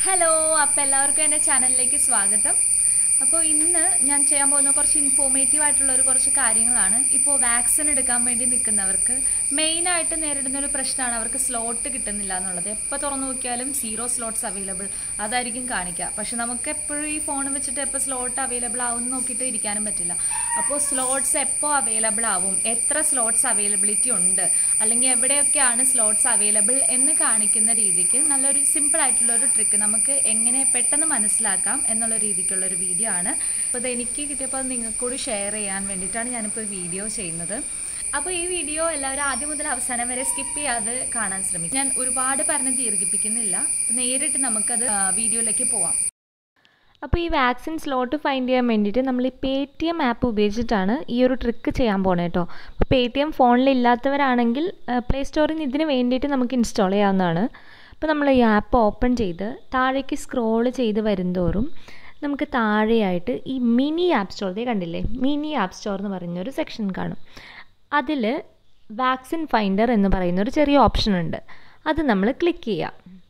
hello അപ്പോൾ എല്ലാവർക്കും എൻ്റെ ചാനലിലേക്ക് സ്വാഗതം അപ്പോൾ ഇന്ന് ഞാൻ ചെയ്യാൻ പോകുന്ന കുറച്ച് ഇൻഫോർമേറ്റീവ് ആയിട്ടുള്ള ഒരു കുറച്ച് കാര്യങ്ങളാണ് ഇപ്പോൾ വാക്സിൻ എടുക്കാൻ വേണ്ടി നിൽക്കുന്നവർക്ക് മെയിനായിട്ട് നേരിടുന്ന ഒരു പ്രശ്നമാണ് അവർക്ക് സ്ലോട്ട് കിട്ടുന്നില്ല എന്നുള്ളത് എപ്പോൾ തുറന്നു നോക്കിയാലും സീറോ സ്ലോട്ട്സ് അവൈലബിൾ അതായിരിക്കും കാണിക്കുക പക്ഷെ നമുക്ക് എപ്പോഴും ഈ ഫോൺ വെച്ചിട്ട് എപ്പോൾ സ്ലോട്ട് അവൈലബിൾ ആവും നോക്കിയിട്ട് ഇരിക്കാനും പറ്റില്ല അപ്പോൾ സ്ലോട്ട്സ് എപ്പോൾ അവൈലബിൾ ആവും എത്ര സ്ലോട്ട്സ് അവൈലബിലിറ്റി ഉണ്ട് അല്ലെങ്കിൽ എവിടെയൊക്കെയാണ് സ്ലോട്ട്സ് അവൈലബിൾ എന്ന് കാണിക്കുന്ന രീതിക്ക് നല്ലൊരു സിമ്പിൾ ആയിട്ടുള്ള ഒരു ട്രിക്ക് നമുക്ക് എങ്ങനെ പെട്ടെന്ന് മനസ്സിലാക്കാം എന്നുള്ള രീതിക്കുള്ള ഒരു വീഡിയോ ആണ് അപ്പോൾ ഇത് എനിക്ക് കിട്ടിയപ്പോൾ അത് നിങ്ങൾക്ക് കൂടി ഷെയർ ചെയ്യാൻ വേണ്ടിയിട്ടാണ് ഞാനിപ്പോൾ ഈ വീഡിയോ ചെയ്യുന്നത് അപ്പോൾ ഈ വീഡിയോ എല്ലാവരും ആദ്യം മുതൽ അവസാനം വരെ സ്കിപ്പ് ചെയ്യാതെ കാണാൻ ശ്രമിക്കും ഞാൻ ഒരുപാട് പറഞ്ഞ് ദീർഘിപ്പിക്കുന്നില്ല നേരിട്ട് നമുക്കത് ആ, വീഡിയോയിലേക്ക് പോവാം അപ്പോൾ ഈ വാക്സിൻ സ്ലോട്ട് ഫൈൻഡ് ചെയ്യാൻ വേണ്ടിയിട്ട് നമ്മൾ ഈ പേ ടി എം ആപ്പ് ഉപയോഗിച്ചിട്ടാണ് ഈ ഒരു ട്രിക്ക് ചെയ്യാൻ പോണത് കേട്ടോ അപ്പോൾ പേ ടി എം ഫോണിൽ ഇല്ലാത്തവരാണെങ്കിൽ പ്ലേ സ്റ്റോറിൽ നിന്ന് ഇതിന് വേണ്ടിയിട്ട് നമുക്ക് ഇൻസ്റ്റാൾ ചെയ്യാവുന്നതാണ് അപ്പോൾ നമ്മൾ ഈ ആപ്പ് ഓപ്പൺ ചെയ്ത് താഴേക്ക് സ്ക്രോൾ ചെയ്ത് വരുന്തോറും നമുക്ക് താഴെയായിട്ട് ഈ മിനി ആപ്പ് സ്റ്റോർ ദേ കണ്ടില്ലേ മിനി ആപ്പ് സ്റ്റോർ എന്ന് പറയുന്ന ഒരു സെക്ഷൻ കാണും അതിൽ വാക്സിൻ ഫൈൻഡർ എന്ന് പറയുന്ന ഒരു ചെറിയ ഓപ്ഷൻ ഉണ്ട് അത് നമ്മൾ ക്ലിക്ക് ചെയ്യുക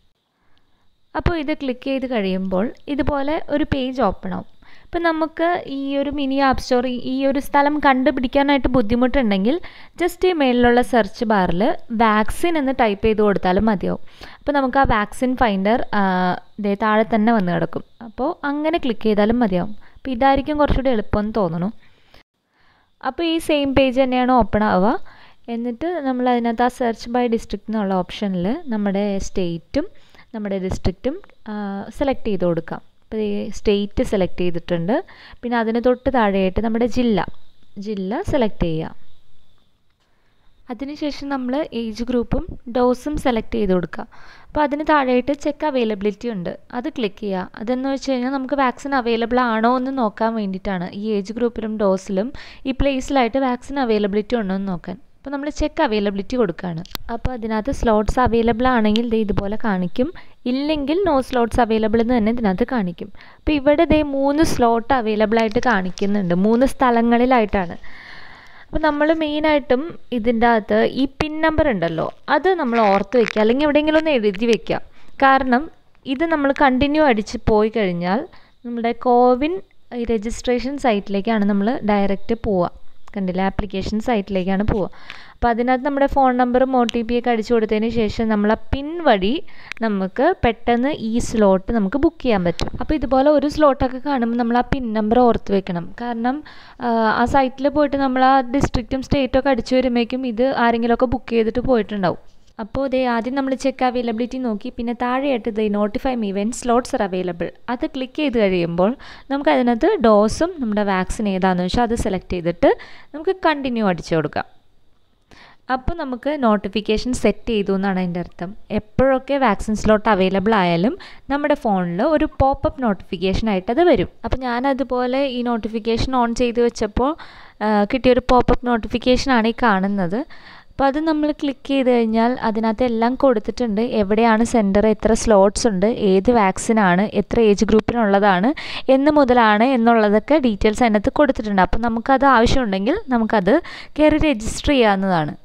അപ്പോൾ ഇത് ക്ലിക്ക് ചെയ്ത് കഴിയുമ്പോൾ ഇതുപോലെ ഒരു പേജ് ഓപ്പൺ ആവും ഇപ്പം നമുക്ക് ഈ ഒരു മിനി ആപ്പ് സ്റ്റോർ ഈ ഒരു സ്ഥലം കണ്ടുപിടിക്കാനായിട്ട് ബുദ്ധിമുട്ടുണ്ടെങ്കിൽ ജസ്റ്റ് ഈ മേളിലുള്ള സെർച്ച് ബാറിൽ വാക്സിൻ എന്ന് ടൈപ്പ് ചെയ്ത് കൊടുത്താലും മതിയാവും അപ്പോൾ നമുക്ക് ആ വാക്സിൻ ഫൈൻഡർ ഇതേ താഴെ തന്നെ വന്ന് കിടക്കും അപ്പോൾ അങ്ങനെ ക്ലിക്ക് ചെയ്താലും മതിയാവും അപ്പോൾ ഇതായിരിക്കും കുറച്ചുകൂടി എളുപ്പമെന്ന് തോന്നുന്നു അപ്പോൾ ഈ സെയിം പേജ് തന്നെയാണ് ഓപ്പൺ ആവുക എന്നിട്ട് നമ്മൾ അതിനകത്ത് ആ സെർച്ച് ബൈ ഡിസ്ട്രിക്റ്റ് എന്നുള്ള ഓപ്ഷനിൽ നമ്മുടെ സ്റ്റേറ്റും നമ്മുടെ ഡിസ്ട്രിക്റ്റും സെലക്ട് ചെയ്ത് കൊടുക്കാം അപ്പോൾ ഈ സ്റ്റേറ്റ് സെലക്ട് ചെയ്തിട്ടുണ്ട് പിന്നെ അതിന് തൊട്ട് താഴെയായിട്ട് നമ്മുടെ ജില്ല ജില്ല സെലക്ട് ചെയ്യുക അതിനുശേഷം നമ്മൾ ഏജ് ഗ്രൂപ്പും ഡോസും സെലക്ട് ചെയ്ത് കൊടുക്കുക അപ്പോൾ അതിന് താഴെയായിട്ട് ചെക്ക് അവൈലബിലിറ്റി ഉണ്ട് അത് ക്ലിക്ക് ചെയ്യുക അതെന്ന് വെച്ച് കഴിഞ്ഞാൽ നമുക്ക് വാക്സിൻ അവൈലബിൾ ആണോ എന്ന് നോക്കാൻ വേണ്ടിയിട്ടാണ് ഈ ഏജ് ഗ്രൂപ്പിലും ഡോസിലും ഈ പ്ലേസിലായിട്ട് വാക്സിൻ അവൈലബിലിറ്റി ഉണ്ടോ എന്ന് നോക്കാൻ അപ്പോൾ നമ്മൾ ചെക്ക് അവൈലബിലിറ്റി കൊടുക്കുകയാണ് അപ്പോൾ അതിനകത്ത് സ്ലോട്ട്സ് അവൈലബിൾ ആണെങ്കിൽ ദേ ഇതുപോലെ കാണിക്കും ഇല്ലെങ്കിൽ നോ സ്ലോട്ട്സ് അവൈലബിൾ എന്ന് തന്നെ ഇതിനകത്ത് കാണിക്കും അപ്പോൾ ഇവിടെ ദേ മൂന്ന് സ്ലോട്ട് അവൈലബിൾ ആയിട്ട് കാണിക്കുന്നുണ്ട് മൂന്ന് സ്ഥലങ്ങളിലായിട്ടാണ് അപ്പോൾ നമ്മൾ മെയിനായിട്ടും ഇതിൻ്റെ അകത്ത് ഈ പിൻ നമ്പർ ഉണ്ടല്ലോ അത് നമ്മൾ ഓർത്ത് വെക്കുക അല്ലെങ്കിൽ എവിടെയെങ്കിലും ഒന്ന് എഴുതി വെക്കുക കാരണം ഇത് നമ്മൾ കണ്ടിന്യൂ അടിച്ച് പോയി കഴിഞ്ഞാൽ നമ്മുടെ കോവിൻ രജിസ്ട്രേഷൻ സൈറ്റിലേക്കാണ് നമ്മൾ ഡയറക്റ്റ് പോവുക കണ്ടില്ല ആപ്ലിക്കേഷൻ സൈറ്റിലേക്കാണ് പോവുക അപ്പോൾ അതിനകത്ത് നമ്മുടെ ഫോൺ നമ്പറും ഒ ടി പി ഒക്കെ അടിച്ചു കൊടുത്തതിന് ശേഷം നമ്മൾ ആ പിൻ വഴി നമുക്ക് പെട്ടെന്ന് ഈ സ്ലോട്ട് നമുക്ക് ബുക്ക് ചെയ്യാൻ പറ്റും അപ്പോൾ ഇതുപോലെ ഒരു സ്ലോട്ടൊക്കെ കാണുമ്പോൾ നമ്മൾ ആ പിൻ നമ്പർ ഓർത്ത് വെക്കണം കാരണം ആ, ആ സൈറ്റിൽ പോയിട്ട് നമ്മൾ ആ ഡിസ്ട്രിക്റ്റും സ്റ്റേറ്റും ഒക്കെ അടിച്ചു വരുമ്പോഴേക്കും ഇത് ആരെങ്കിലുമൊക്കെ ബുക്ക് ചെയ്തിട്ട് പോയിട്ടുണ്ടാവും അപ്പോൾ ഇതേ ആദ്യം നമ്മൾ ചെക്ക് അവൈലബിലിറ്റി നോക്കി പിന്നെ താഴെയായിട്ട് ഇതേ notify me when slots are available അത് ക്ലിക്ക് ചെയ്ത് കഴിയുമ്പോൾ നമുക്ക് അതിനകത്ത് ഡോസും നമ്മുടെ വാക്സിൻ ഏതാണെന്ന് വെച്ചാൽ അത് സെലക്ട് ചെയ്തിട്ട് നമുക്ക് കണ്ടിന്യൂ അടിച്ചു കൊടുക്കാം അപ്പോൾ നമുക്ക് നോട്ടിഫിക്കേഷൻ സെറ്റ് ചെയ്തു എന്നാണ് അതിൻ്റെ അർത്ഥം എപ്പോഴൊക്കെ വാക്സിൻ സ്ലോട്ട് അവൈലബിൾ ആയാലും നമ്മുടെ ഫോണിൽ ഒരു പോപ്പപ്പ് നോട്ടിഫിക്കേഷൻ ആയിട്ട് അത് വരും അപ്പോൾ ഞാൻ അതുപോലെ ഈ നോട്ടിഫിക്കേഷൻ ഓൺ ചെയ്ത് വെച്ചപ്പോൾ ആ, കിട്ടിയൊരു പോപ്പപ്പ് നോട്ടിഫിക്കേഷനാണ് ഈ കാണുന്നത് അപ്പോൾ അത് നമ്മൾ ക്ലിക്ക് ചെയ്ത് കഴിഞ്ഞാൽ അതിനകത്ത് എല്ലാം കൊടുത്തിട്ടുണ്ട് എവിടെയാണ് സെൻറ്റർ എത്ര സ്ലോട്ട്സ് ഉണ്ട് ഏത് വാക്സിനാണ് എത്ര ഏജ് ഗ്രൂപ്പിനുള്ളതാണ് എന്ന് മുതലാണ് എന്നുള്ളതൊക്കെ ഡീറ്റെയിൽസ് അതിനകത്ത് കൊടുത്തിട്ടുണ്ട് അപ്പോൾ നമുക്കത് ആവശ്യമുണ്ടെങ്കിൽ നമുക്കത് കയറി രജിസ്റ്റർ ചെയ്യാവുന്നതാണ്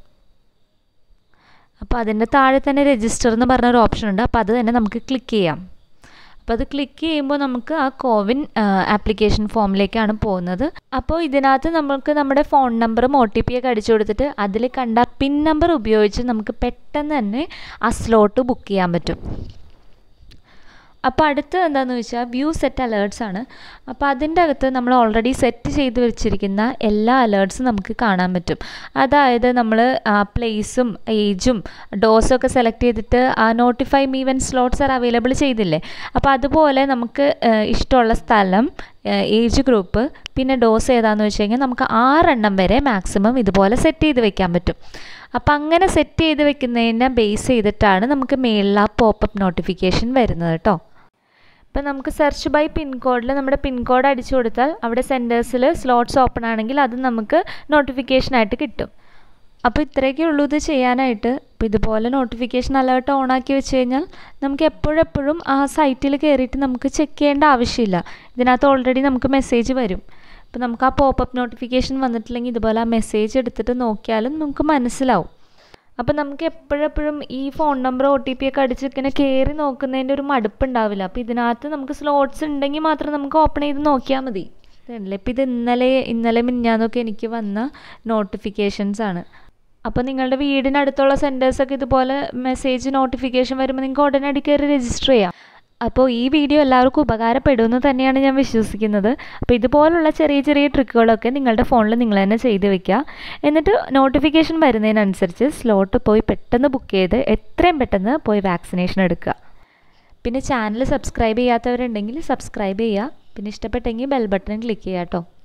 അപ്പോൾ അതിൻ്റെ താഴെ തന്നെ രജിസ്റ്റർ എന്ന് പറഞ്ഞൊരു ഓപ്ഷൻ ഉണ്ട് അപ്പോൾ അത് തന്നെ നമുക്ക് ക്ലിക്ക് ചെയ്യാം അപ്പോൾ അത് ക്ലിക്ക് ചെയ്യുമ്പോൾ നമുക്ക് ആ കോവിൻ ആപ്ലിക്കേഷൻ ഫോമിലേക്കാണ് പോകുന്നത് അപ്പോൾ ഇതിനകത്ത് നമുക്ക് നമ്മുടെ ഫോൺ നമ്പറും ഒ ടി പി ഒക്കെ അടിച്ചു കൊടുത്തിട്ട് അതിൽ കണ്ട പിൻ നമ്പർ ഉപയോഗിച്ച് നമുക്ക് പെട്ടെന്ന് തന്നെ ആ സ്ലോട്ട് ബുക്ക് ചെയ്യാൻ പറ്റും അപ്പോൾ അടുത്ത് എന്താണെന്ന് വെച്ചാൽ വ്യൂ സെറ്റ് അലേർട്സ് ആണ് അപ്പോൾ അതിൻ്റെ അകത്ത് നമ്മൾ ഓൾറെഡി സെറ്റ് ചെയ്ത് വെച്ചിരിക്കുന്ന എല്ലാ അലേർട്സും നമുക്ക് കാണാൻ പറ്റും അതായത് നമ്മൾ പ്ലേസും ഏജും ഡോസും ഒക്കെ സെലക്ട് ചെയ്തിട്ട് ആ notify me when slots are available ചെയ്തില്ലേ അപ്പോൾ അതുപോലെ നമുക്ക് ആ, ഇഷ്ടമുള്ള സ്ഥലം ഏജ് ഗ്രൂപ്പ് പിന്നെ ഡോസ് ഏതാണെന്ന് വെച്ച് കഴിഞ്ഞാൽ നമുക്ക് ആറെണ്ണം വരെ മാക്സിമം ഇതുപോലെ സെറ്റ് ചെയ്ത് വെക്കാൻ പറ്റും അപ്പോൾ അങ്ങനെ സെറ്റ് ചെയ്ത് വെക്കുന്നതിനെ ബേസ് ചെയ്തിട്ടാണ് നമുക്ക് മേളിൽ ആ പോപ്പപ്പ് നോട്ടിഫിക്കേഷൻ വരുന്നത് കേട്ടോ ഇപ്പം നമുക്ക് സെർച്ച് ബൈ പിൻകോഡിൽ നമ്മുടെ പിൻകോഡ് അടിച്ചു കൊടുത്താൽ അവിടെ സെൻറ്റേഴ്സിൽ സ്ലോട്ട്സ് ഓപ്പൺ ആണെങ്കിൽ അത് നമുക്ക് നോട്ടിഫിക്കേഷനായിട്ട് കിട്ടും അപ്പോൾ ഇത്രയൊക്കെ ഉള്ളൂ ഇത് ചെയ്യാനായിട്ട് അപ്പോൾ ഇതുപോലെ നോട്ടിഫിക്കേഷൻ അലേർട്ട് ഓൺ ആക്കി വെച്ച് കഴിഞ്ഞാൽ നമുക്ക് എപ്പോഴെപ്പോഴും ആ സൈറ്റിൽ കയറിയിട്ട് നമുക്ക് ചെക്ക് ചെയ്യേണ്ട ആവശ്യമില്ല ഇതിനകത്ത് ഓൾറെഡി നമുക്ക് മെസ്സേജ് വരും അപ്പോൾ നമുക്ക് ആ പോപ്പപ്പ് നോട്ടിഫിക്കേഷൻ വന്നിട്ടില്ലെങ്കിൽ ഇതുപോലെ ആ മെസ്സേജ് എടുത്തിട്ട് നോക്കിയാലും നമുക്ക് മനസ്സിലാവും അപ്പം നമുക്ക് എപ്പോഴെപ്പോഴും ഈ phone number O T P ഒക്കെ അടിച്ച് ഇങ്ങനെ കയറി നോക്കുന്നതിൻ്റെ ഒരു മടുപ്പുണ്ടാവില്ല അപ്പോൾ ഇതിനകത്ത് നമുക്ക് സ്ലോട്ട്സ് ഉണ്ടെങ്കിൽ മാത്രം നമുക്ക് ഓപ്പൺ ചെയ്ത് നോക്കിയാൽ മതി ഇതല്ലേ ഇപ്പം ഇത് ഇന്നലെ ഇന്നലെ മിന്നാന്നൊക്കെ എനിക്ക് വന്ന നോട്ടിഫിക്കേഷൻസ് ആണ് അപ്പോൾ നിങ്ങളുടെ വീടിനടുത്തുള്ള സെൻറ്റേഴ്സൊക്കെ ഇതുപോലെ മെസ്സേജ് നോട്ടിഫിക്കേഷൻ വരുമ്പോൾ നിങ്ങൾക്ക് ഉടനടി കയറി രജിസ്റ്റർ ചെയ്യാം അപ്പോൾ ഈ വീഡിയോ എല്ലാവർക്കും ഉപകാരപ്പെടുമെന്ന് തന്നെയാണ് ഞാൻ വിശ്വസിക്കുന്നത് അപ്പോൾ ഇതുപോലുള്ള ചെറിയ ചെറിയ ട്രിക്കുകളൊക്കെ നിങ്ങളുടെ ഫോണിൽ നിങ്ങൾ തന്നെ ചെയ്ത് വെക്കുക എന്നിട്ട് നോട്ടിഫിക്കേഷൻ വരുന്നതിനനുസരിച്ച് സ്ലോട്ട് പോയി പെട്ടെന്ന് ബുക്ക് ചെയ്ത് എത്രയും പെട്ടെന്ന് പോയി വാക്സിനേഷൻ എടുക്കുക പിന്നെ ചാനൽ സബ്സ്ക്രൈബ് ചെയ്യാത്തവരുണ്ടെങ്കിൽ സബ്സ്ക്രൈബ് ചെയ്യുക പിന്നെ ഇഷ്ടപ്പെട്ടെങ്കിൽ ബെൽ ബട്ടൺ ക്ലിക്ക് ചെയ്യുക കേട്ടോ